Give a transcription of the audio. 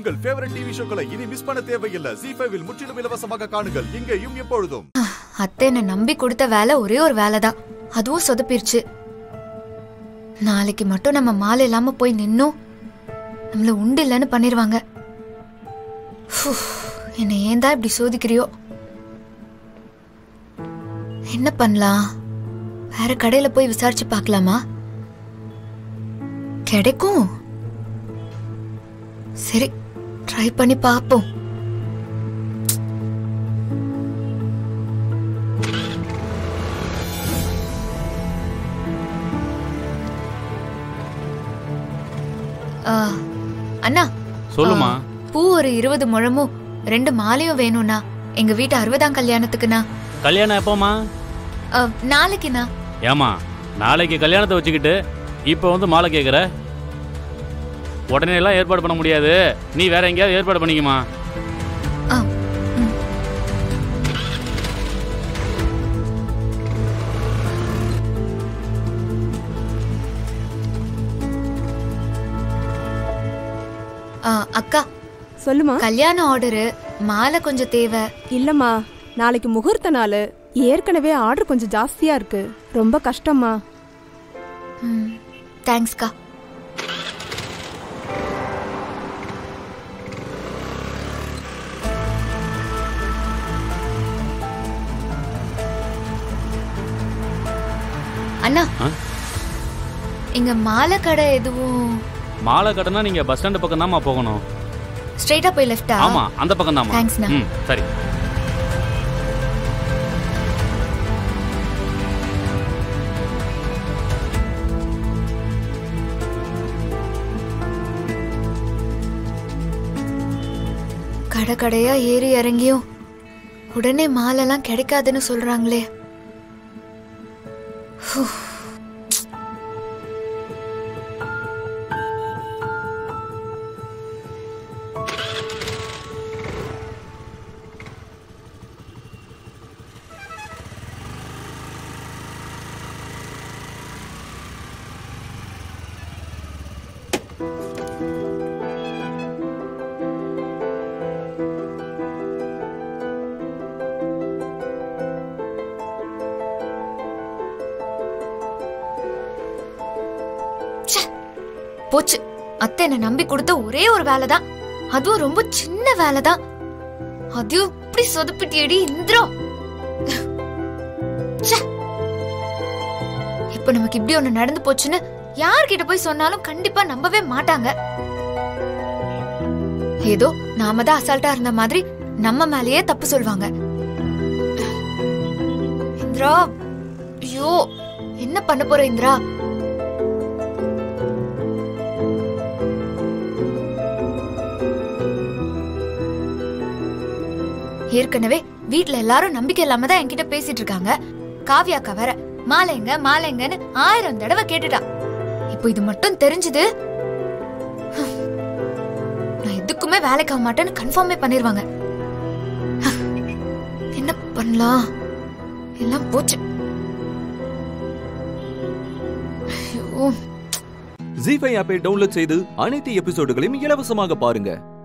உங்கள் favourite TV ஷோக்களை இனி miss பண்ண தேவையில்லை ஜி ஃபைவில் முற்றிலும் இலவசமாக காணுங்கள் இங்கேயும் எப்பொழுதும் அத்தை என்ன நம்பி கொடுத்த வேலை ஒரே ஒரு வேலை தான் அதுவும் சொதப்பிருச்சு நாளைக்கு மட்டும் நம்ம மாலை இல்லாம போய் நின்னோம் நம்மள உண்டு இல்லைன்னு பண்ணிருவாங்க ஃபு, என்னை ஏன் தான் இப்படி சோதிக்கிறியோ என்ன பண்ணலாம் வேற கடையில போய் விசாரிச்சு பார்க்கலாமா கிடைக்கும் சரி ட்ரை பண்ணி பார்ப்போம் ஆ, அண்ணா சொல்லுமா ஆ, பூ ஒரு இருபது முழமும் ரெண்டு மாலையும் வேணும்ண்ணா எங்க வீட்டு அறுபதாம் கல்யாணத்துக்குண்ணா கல்யாணம் எப்போம்மா ஆ, நாளைக்குண்ணா ஏமா நாளைக்கு கல்யாணத்தை வச்சுக்கிட்டு இப்போ வந்து மாலை கேட்குற உடனே எல்லாம் ஏற்பாடு பண்ண முடியாது நீ வேற எங்கேயாவது ஏற்பாடு பண்ணிக்குமா ஆ, ம். ஆ, அக்கா சொல்லுமா கல்யாண ஆர்டரு மாலை கொஞ்சம் தேவை இல்லம்மா நாளைக்கு முகூர்த்த நாள் ஏற்கனவே ஆர்டர் கொஞ்சம் ஜாஸ்தியா இருக்கு ரொம்ப கஷ்டம்மா ம், தேங்க்ஸ்க்கா அண்ணா ஆ? இங்க மாலை கடை எதுவும் மாலை கட்டினா நீங்க பஸ் ஸ்டாண்டு பக்கம் தான்மா போகணும் ஸ்ட்ரைட்டா போய் லெஃப்டா ஆமா அந்த பக்கம் தான்மா தேங்க்ஸ்ண்ணா. ம் சரி கடை கடையா ஏறி இறங்கியும் உடனே மாலைலாம் கிடைக்காதுன்னு சொல்றாங்களே ஹூ. ச்சே. போச்சு அத்தை என்ன நம்பி கொடுத்த ஒரே ஒரு வேலை தான் அதுவும் ரொம்ப சின்ன வேலை தான் அதையும் இப்படி சொதப்பிட்டியடி இந்திரம் ச்சே. இப்ப நமக்கு இப்படி ஒண்ணு நடந்து போச்சுன்னு யார்கிட்ட போய் சொன்னாலும் கண்டிப்பா நம்பவே மாட்டாங்க ஏதோ நாம தான் அசால்ட்டா இருந்த மாதிரி நம்ம மேலேயே தப்பு சொல்வாங்க இந்திரா ஐயோ என்ன பண்ண போற இந்திரா ஏற்கனவே வீட்ல எல்லாரும் நம்பிக்கை இல்லாம தான் என்கிட்ட பேசிட்டு இருக்காங்க காவியாக்கா வேற மாலைங்க மாலைங்கன்னு ஆயிரம் தடவை கேட்டுட்டா இப்போ இது மட்டும் தெரிஞ்சது நான் எதுக்குமே வேலைக்கு ஆக மாட்டேன்னு கன்ஃபார்மே பண்ணிருவாங்க என்ன பண்ணலாம் எல்லாம் போச்சு ஐயோ ஜி ஃபைவ் ஆப்பை டவுன்லோட் செய்து அனைத்து எபிசோடுகளையும் இலவசமாக பாருங்க